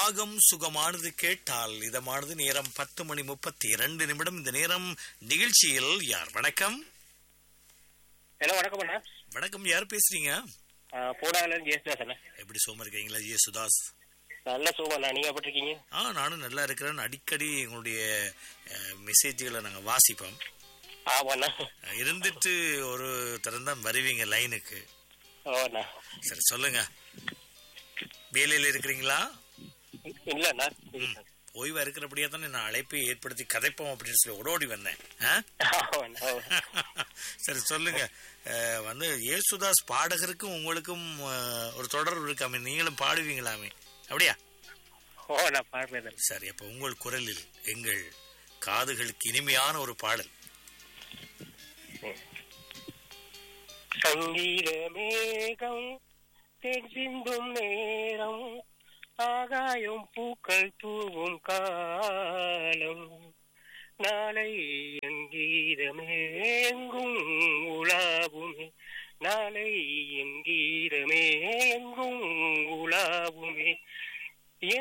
ராகம் சுகமானது கேட்டால் இதமானது நேரம் பத்து மணி முப்பத்தி இரண்டு நிமிடம் இந்த நேரம் நிகழ்ச்சியில் யார் வணக்கம் ஹலோ வணக்கம் அண்ணா வணக்கம் யார் பேசுறீங்க போடாங்கலன்னு ஜெயசுதாஸ் அண்ணா எப்படி சோமா இருக்கீங்களா ஜே சுதாஸ் நல்ல சோமா நீங்க எப்படி இருக்கீங்க ஆ நானும் நல்லா இருக்கிறேன் அடிக்கடி எங்களுடைய அஹ், மெசேஜ்களை நாங்கள் வாசிப்போம் ஆமாண்ணா அஹ், இருந்துட்டு ஒரு தரம் தான் வருவீங்க லைனுக்கு ஓண்ணா சரி சொல்லுங்க வேலையில் இருக்கிறீங்களா இல்லண்ணா ஓய்வா இருக்கிறபடியா தானே நான் அழைப்பை ஏற்படுத்தி கதைப்போம் அப்படின்னு சொல்லி ஓடோடி வந்தேன் ஆ? ஆமாண்ணா சரி சொல்லுங்க அஹ், வந்து ஏசுதாஸ் பாடகருக்கும் உங்களுக்கும் அஹ், ஒரு தொடர்பு இருக்காமே நீங்களும் பாடுவீங்களாமே அப்படியா ஓ நான் பாடுறேன் சரி அப்ப உங்கள் குரலில் எங்கள் காதுகளுக்கு இனிமையான ஒரு பாடல் சங்கீத மேகம் தேன் சிந்தும் நேரம் ஆகாயம் பூக்கள் தூவும் காலம் நாளை என் கீதமே எங்கும் உலாவுமே நாளை என்